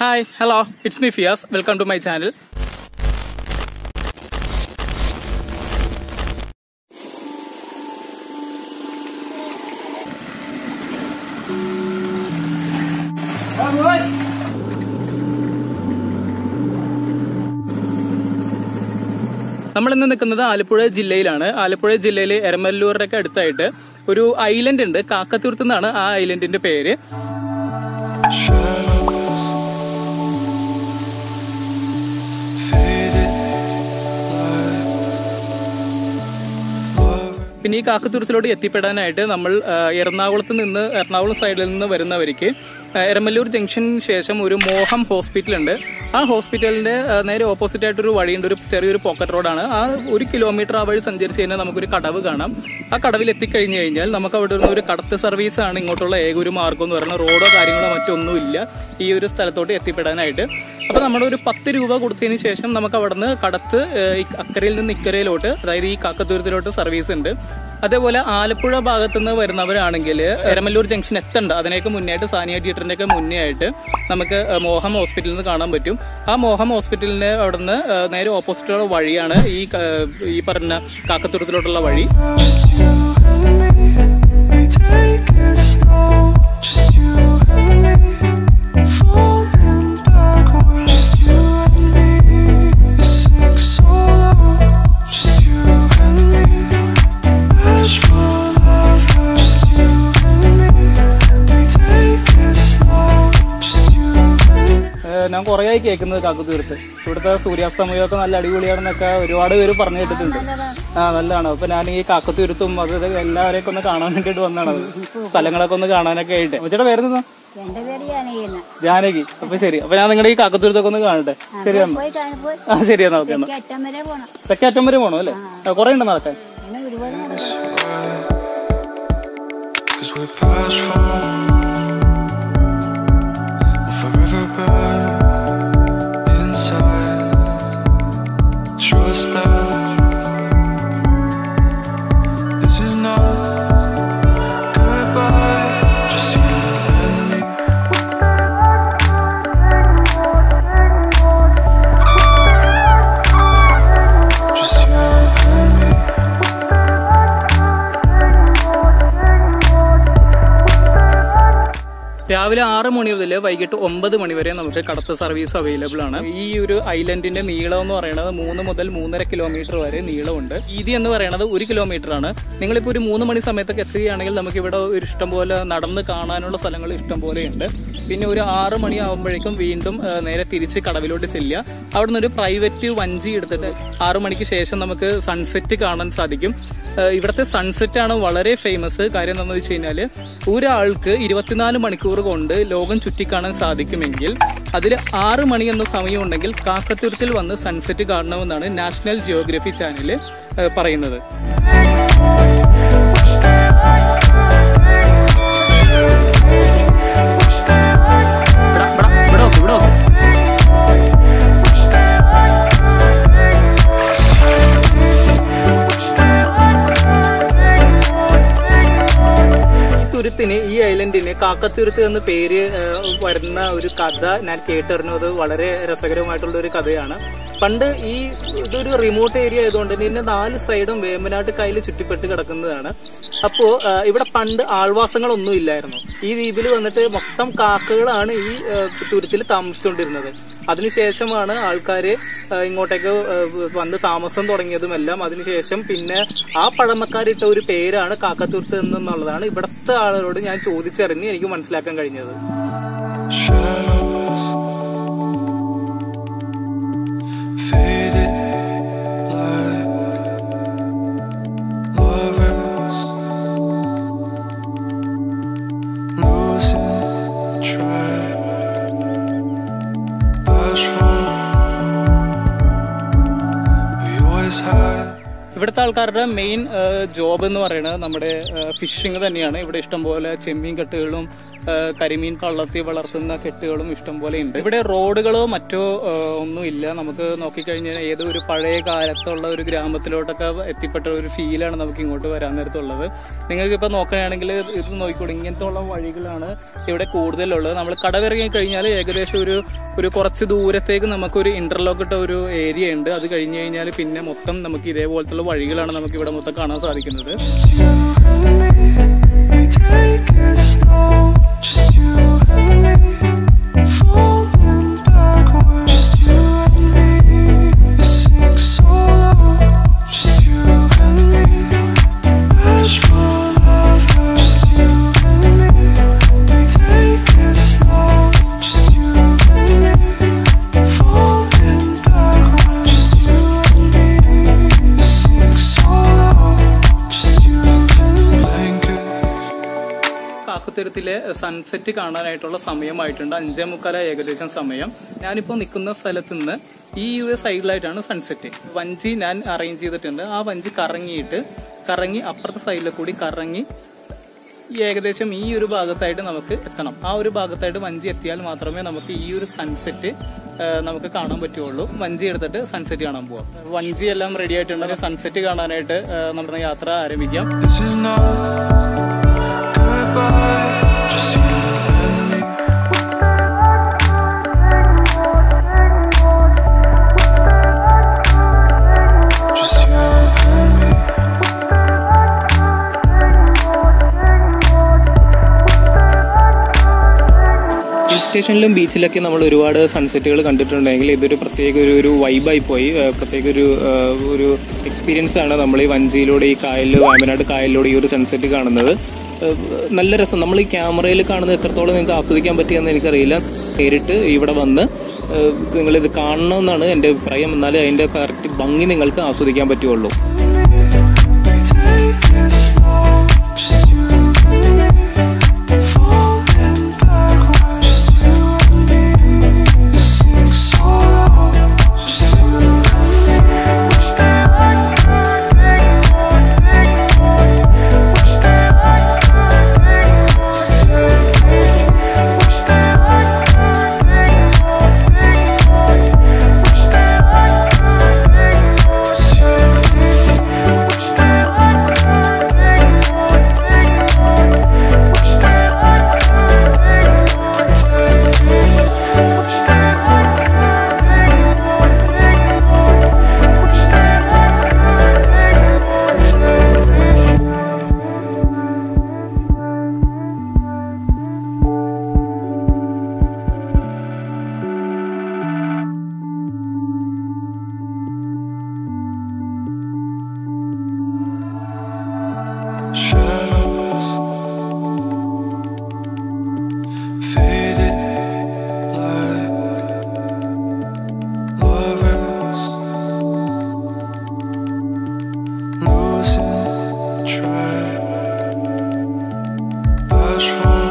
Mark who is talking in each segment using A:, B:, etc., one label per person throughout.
A: Hi hello it's me Fiyas welcome to my channel നമ്മൾ ഇന്ന് നിൽക്കുന്നത് ആലപ്പുഴ ജില്ലയിലാണ് ആലപ്പുഴ ജില്ലയിലെ എരമല്ലൂരിന്റെ ഒക്കെ അടുത്തായിട്ട് ഒരു ഐലൻഡ് ഉണ്ട് കാക്കത്തൂർത്ത് എന്നാണ് ആ ഐലൻഡിന്റെ പേര് പിന്നെ ഈ കാക്കത്തുരുത്തിലോട്ട് എത്തിപ്പെടാനായിട്ട് നമ്മൾ ആ, എറണാകുളത്ത് നിന്ന് എറണാകുളം സൈഡിൽ നിന്ന് വരുന്നവർക്ക് ആ, എരമല്ലൂർ ജംഗ്ഷന് ശേഷം ഒരു മോഹം ഹോസ്പിറ്റൽ ഉണ്ട് ആ ഹോസ്പിറ്റലിന്റെ ആ, നേരെ ഓപ്പോസിറ്റ് ആയിട്ട് ഒരു വഴിയുണ്ട് ഒരു ചെറിയൊരു പോക്കറ്റ് റോഡാണ് ആ ഒരു കിലോമീറ്റർ ആ വഴി സഞ്ചരിച്ച് കഴിഞ്ഞാൽ നമുക്കൊരു കടവ് കാണാം ആ കടവിൽ എത്തിക്കഴിഞ്ഞ് കഴിഞ്ഞാൽ നമുക്ക് അവിടെ നിന്ന് ഒരു കടത്ത് സർവീസ് ആണ് ഇങ്ങോട്ടുള്ള ഏക ഒരു മാർഗം എന്ന് പറയുന്നത് റോഡോ കാര്യങ്ങളോ മറ്റൊന്നുമില്ല ഈ ഒരു സ്ഥലത്തോട്ട് എത്തിപ്പെടാനായിട്ട് അപ്പൊ നമ്മുടെ ഒരു പത്ത് രൂപ കൊടുത്തതിന് ശേഷം നമുക്ക് അവിടുന്ന് കടത്ത് ഏഹ്, ഈ അക്കരയിൽ നിന്ന് ഇക്കരയിലോട്ട് അതായത് ഈ കാക്കത്തൂരത്തിലോട്ട് സർവീസ് ഉണ്ട് അതേപോലെ ആലപ്പുഴ ഭാഗത്തു നിന്ന് വരുന്നവരാണെങ്കിൽ എരമല്ലൂർ ജംഗ്ഷൻ എത്തണ്ട അതിനേക്ക് മുന്നേ ആയിട്ട് സാനിയ തിയേറ്ററിന്റെ ഒക്കെ മുന്നേ ആയിട്ട് നമുക്ക് ഏഹ്, മോഹം ഹോസ്പിറ്റലിൽ നിന്ന് കാണാൻ പറ്റും ആ മോഹം ഹോസ്പിറ്റലിന് അവിടുന്ന് ഏഹ്, നേരെ ഓപ്പോസിറ്റുള്ള വഴിയാണ് ഈ ക- ഈ പറഞ്ഞ കാക്കത്തൂരത്തിലോട്ടുള്ള വഴി
B: Just you and me, we take it slow. Just you and me, falling backwards. Just you and me, we sing so low. Just you and me, bashful lovers. Just you and me, we take it slow. Just you and me.
A: ഏഹ് ഞാൻ കുറേ ആയി കേൾക്കുന്നത് കാക്കത്തൂരത്ത് ഇവിടുത്തെ സൂര്യാസ്തമയമൊക്കെ നല്ല അടിപൊളിയാണെന്നൊക്കെ ഒരുപാട് പേര് പറഞ്ഞു കേട്ടിട്ടുണ്ട് ആ നല്ലതാണ് അപ്പൊ ഞാൻ ഈ കാക്കത്തൂരത്തും അത് ഇത് എല്ലാവരെയൊക്കെ ഒന്ന് കാണാൻ വേണ്ടിയിട്ട് വന്നതാണ് സ്ഥലങ്ങളൊക്കെ ഒന്ന് കാണാനൊക്കെ ആയിട്ട് അമ്മച്ചിയുടെ പേര് എന്താ
C: എന്റെ പേര് ജാനകിയെന്ന്
A: ജാനകി അപ്പൊ ശരി അപ്പൊ ഞാൻ നിങ്ങളുടെ ഈ കാക്കത്തൂരത്തൊക്കെ ഒന്ന് കാണട്ടെ ശരി എന്നാ
C: പോയി കാണുമ്പോൾ
A: ആ ശരി എന്നാ ഓക്കെ എന്നാ
C: അറ്റം വരെ പോണം
A: തെക്കേറ്റം വരെ പോണോ അല്ലേ കുറെ ഉണ്ട് നടക്കാൻ
C: അങ്ങനെ ഒരുപാട് നടക്കണം.
B: Cause we're past from forever burn inside. Trust that this is not goodbye. Just you and me. Just you and me.
A: രാവിലെ ആറ് മണി മുതൽ വൈകിട്ട് ഒമ്പത് മണി വരെ നമുക്ക് കടത്ത് സർവീസ് അവൈലബിൾ ആണ് ഈ ഒരു ഐലൻഡിന്റെ നീളം എന്ന് പറയുന്നത് മൂന്ന് മുതൽ മൂന്നര കിലോമീറ്റർ വരെ നീളമുണ്ട് വീതി എന്ന് പറയുന്നത് ഒരു കിലോമീറ്റർ ആണ് നിങ്ങളിപ്പോ ഒരു മൂന്ന് മണി സമയത്തൊക്കെ എത്തുകയാണെങ്കിൽ നമുക്ക് ഇവിടെ ഒരു ഇഷ്ടം പോലെ നടന്ന് കാണാനുള്ള സ്ഥലങ്ങൾ ഇഷ്ടം പോലെയുണ്ട് പിന്നെ ഒരു ആറ് മണി ആകുമ്പോഴേക്കും വീണ്ടും ആ, നേരെ തിരിച്ച് കടവിലോട്ട് ചെല്ലുക അവിടുന്ന് ഒരു പ്രൈവറ്റ് വഞ്ചി എടുത്തിട്ട് ആറ് മണിക്ക് ശേഷം നമുക്ക് സൺസെറ്റ് കാണാൻ സാധിക്കും ആ, ഇവിടുത്തെ സൺസെറ്റ് ആണ് വളരെ ഫേമസ് കാര്യം എന്താണെന്ന് വെച്ച് കഴിഞ്ഞാല് ഒരാൾക്ക് ഇരുപത്തിനാല് മണിക്കൂർ കൊണ്ട് ലോകം ചുറ്റിക്കാണാൻ സാധിക്കുമെങ്കിൽ അതിൽ ആറ് മണി എന്ന സമയമുണ്ടെങ്കിൽ കാക്കത്തുരത്തിൽ വന്ന് സൺസെറ്റ് കാണണമെന്നാണ് നാഷണൽ ജിയോഗ്രഫി ചാനൽ പറയുന്നത് ഇവിടെ- ഇവിടെ- ഇവിടെ നോക്ക്, ഇവിടെ നോക്ക്. ഈ തുരുത്തിന് ഈ ഐലൻഡിന് കാക്കത്തുരുത്ത് എന്ന പേര് ഏഹ്, വരുന്ന ഒരു കഥ ഞാൻ കേട്ടറിഞ്ഞു അത് വളരെ രസകരമായിട്ടുള്ള ഒരു കഥയാണ് പണ്ട് ഈ ഇതൊരു റിമോട്ട് ഏരിയ ആയതുകൊണ്ട് തന്നെ ഇതിന്റെ നാല് സൈഡും വേമ്പനാട്ട് കായൽ ചുറ്റിപ്പെട്ട് കിടക്കുന്നതാണ് അപ്പോ ഏഹ്, ഇവിടെ പണ്ട് ആൾവാസങ്ങളൊന്നും ഇല്ലായിരുന്നു ഈ ദ്വീപിൽ വന്നിട്ട് മൊത്തം കാക്കകളാണ് ഈ ഏഹ്, തുരുത്തിൽ താമസിച്ചുകൊണ്ടിരുന്നത് അതിനുശേഷമാണ് ആൾക്കാര് ഏഹ്, ഇങ്ങോട്ടേക്ക് ഏഹ്, വന്ന് താമസം തുടങ്ങിയതുമെല്ലാം അതിനുശേഷം പിന്നെ ആ പഴമക്കാരിട്ട ഒരു പേരാണ് കാക്കത്തുരുത്ത് എന്നുള്ളതാണ് ഇവിടുത്തെ ആളുകളോട് ഞാൻ ചോദിച്ചറിഞ്ഞ് എനിക്ക് മനസ്സിലാക്കാൻ കഴിഞ്ഞത്
B: Shadows faded like lovers losing track. Bashful, we always had.
A: ഇവിടുത്തെ ആൾക്കാരുടെ മെയിൻ ജോബ് എന്ന് പറയുന്നത് നമ്മുടെ ഫിഷിംഗ് തന്നെയാണ് ഇവിടെ ഇഷ്ടംപോലെ ചെമ്മീൻ കെട്ടുകളും ആ, കരിമീൻ കള്ളത്തി വളർത്തുന്ന കെട്ടുകളും ഇഷ്ടംപോലെ ഉണ്ട് ഇവിടെ റോഡുകളോ മറ്റോ ആ, ഒന്നും ഇല്ല നമുക്ക് നോക്കിക്കഴിഞ്ഞാൽ ഏതോ ഒരു പഴയ കാലത്തുള്ള ഒരു ഗ്രാമത്തിലോട്ടൊക്കെ എത്തിപ്പെട്ട ഒരു ഫീലാണ് നമുക്ക് ഇങ്ങോട്ട് വരാൻ നേരത്തുള്ളത് നിങ്ങൾക്ക് ഇപ്പൊ നോക്കുകയാണെങ്കിൽ ഇത് നോക്കിക്കോളൂ ഇങ്ങനത്തെ ഉള്ള വഴികളാണ് ഇവിടെ കൂടുതലുള്ളത് നമ്മൾ കടവിറങ്ങി കഴിഞ്ഞാൽ ഏകദേശം ഒരു ഒരു കുറച്ച് ദൂരത്തേക്ക് നമുക്കൊരു ഇന്റർലോക്ക് ഇട്ട ഒരു ഏരിയ ഉണ്ട് അത് കഴിഞ്ഞ് കഴിഞ്ഞാൽ പിന്നെ മൊത്തം നമുക്ക് ഇതേപോലത്തുള്ള വഴികളാണ് നമുക്ക് ഇവിടെ മൊത്തം കാണാൻ സാധിക്കുന്നത്
B: You and me, we take it slow. Just you and me, falling backwards. Just you and me, we sing so low. Just you and me, bashful lovers. Just you and me, we take it slow. Just you and me, falling backwards. Just you and me, we sing so low. Just you and me. Blankets.
A: കാക്കുത്തരത്തിലെ sunset കാണാനായിട്ടുള്ള സമയമായിട്ടുണ്ട് അഞ്ചേ മുക്കാല ഏകദേശം സമയം ഞാനിപ്പോൾ നിൽക്കുന്ന സ്ഥലത്ത് നിന്ന് ഈ ഒരു സൈഡിലായിട്ടാണ് സൺസെറ്റ് വഞ്ചി ഞാൻ അറേഞ്ച് ചെയ്തിട്ടുണ്ട് ആ വഞ്ചി കറങ്ങിയിട്ട് കറങ്ങി അപ്പുറത്തെ സൈഡിൽ കൂടി കറങ്ങി ഈ ഏകദേശം ഈ ഒരു ഭാഗത്തായിട്ട് നമുക്ക് എത്തണം ആ ഒരു ഭാഗത്തായിട്ട് വഞ്ചി എത്തിയാൽ മാത്രമേ നമുക്ക് ഈ ഒരു സൺസെറ്റ് നമുക്ക് കാണാൻ പറ്റുള്ളൂ വഞ്ചി എടുത്തിട്ട് സൺസെറ്റ് കാണാൻ പോവാം വഞ്ചി എല്ലാം റെഡി ആയിട്ടുണ്ട് സൺസെറ്റ് കാണാനായിട്ട് ആ, നമ്മുടെ യാത്ര ആരംഭിക്കാം
B: This is not goodbye, just you and me. Just you and me.
A: Hill സ്റ്റേഷനിലും ബീച്ചിലൊക്കെ നമ്മൾ ഒരുപാട് സൺസെറ്റുകൾ കണ്ടിട്ടുണ്ടെങ്കിൽ ഇതൊരു പ്രത്യേക ഒരു ഒരു വൈബായി പോയി ഏഹ് പ്രത്യേക ഒരു ഏഹ് ഒരു എക്സ്പീരിയൻസ് ആണ് നമ്മൾ ഈ വഞ്ചിയിലൂടെ ഈ കായലിൽ വാമനാട് കായലിലൂടെ ഈ ഒരു സൺസെറ്റ് കാണുന്നത് ഏഹ് നല്ല രസം നമ്മൾ ഈ ക്യാമറയിൽ കാണുന്നത് എത്രത്തോളം നിങ്ങൾക്ക് ആസ്വദിക്കാൻ പറ്റിയെന്ന് എനിക്കറിയില്ല നേരിട്ട് ഇവിടെ വന്ന് ഏഹ് നിങ്ങളിത് കാണണമെന്നാണ് എൻ്റെ അഭിപ്രായം എന്നാലേ അതിൻ്റെ കറക്റ്റ് ഭംഗി നിങ്ങൾക്ക് ആസ്വദിക്കാൻ പറ്റുള്ളൂ
B: We take it slow, just you and me. Falling backwards, just you and me. Sing so low, just you and me. Shadows faded like lovers losing track. Bashful,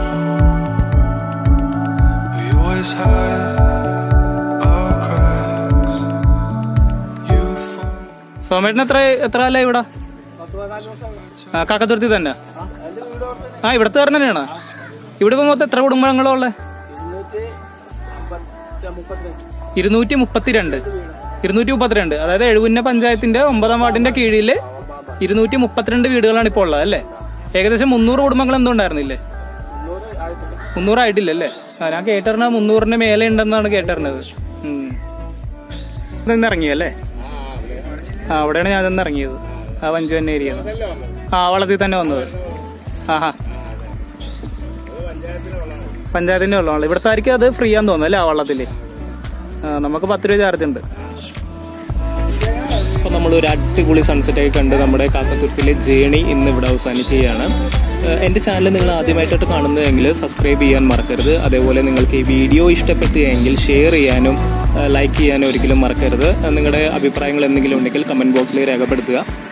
B: we always hide our cracks. Youthful.
A: സോമേട്ടൻ എത്ര എത്ര കാലമായി ഇവിടെ ആ കാക്കത്തുരുത്തി തന്നെ ആ ഇവിടുത്തെ കാരൻ തന്നെയാണ് ഇവിടെ ഇപ്പൊ മൊത്തം എത്ര കുടുംബങ്ങളോ ഉള്ളേ ഇരുന്നൂറ്റി മുപ്പത്തിരണ്ട് ഇരുന്നൂറ്റി മുപ്പത്തിരണ്ട് അതായത് എഴുപുന്ന പഞ്ചായത്തിന്റെ ഒമ്പതാം വാർഡിന്റെ കീഴില് ഇരുന്നൂറ്റി മുപ്പത്തിരണ്ട് വീടുകളാണ് ഇപ്പോൾ ഉള്ളത് അല്ലേ ഏകദേശം മുന്നൂറ് കുടുംബങ്ങൾ എന്തോ ഉണ്ടായിരുന്നില്ലേ മുന്നൂറായിട്ടില്ല അല്ലേ ആ ഞാൻ കേട്ടറിഞ്ഞ മുന്നൂറിന് മേലെ ഉണ്ടെന്നാണ് കേട്ടറിഞ്ഞത് ഇന്ന് ഇറങ്ങിയല്ലേ ആ അവിടെയാണ് ഞാൻ ഇന്ന് ഇറങ്ങിയത് ആ വഞ്ചു തന്നെ ഏരിയ ആ വള്ളത്തിൽ തന്നെ വന്നത് ആഹാ പഞ്ചായത്തിന്റെ വെള്ളമാണ് ഇവിടുത്തെ ആയിരിക്കും അത് ഫ്രീ ആന്ന് തോന്നുന്നു അല്ലേ ആ വള്ളത്തില് ആ, നമുക്ക് പത്ത് രൂപ ചാർജ് ഉണ്ട് അപ്പോൾ നമ്മൾ ഒരു അടിപൊളി സൺസെറ്റ് ആയി കണ്ട് നമ്മുടെ കാക്കത്തുരുത്തിലെ ജേണി ഇന്ന് ഇവിടെ അവസാനിക്കുകയാണ് ഏഹ് എൻ്റെ ചാനൽ നിങ്ങൾ ആദ്യമായിട്ടായിട്ട് കാണുന്നതെങ്കിൽ സബ്സ്ക്രൈബ് ചെയ്യാൻ മറക്കരുത് അതേപോലെ നിങ്ങൾക്ക് ഈ വീഡിയോ ഇഷ്ടപ്പെട്ടു എങ്കിൽ ഷെയർ ചെയ്യാനും ലൈക്ക് ചെയ്യാനും ഒരിക്കലും മറക്കരുത് നിങ്ങളുടെ അഭിപ്രായങ്ങൾ എന്തെങ്കിലും ഉണ്ടെങ്കിൽ കമൻറ്റ് ബോക്സിൽ രേഖപ്പെടുത്തുക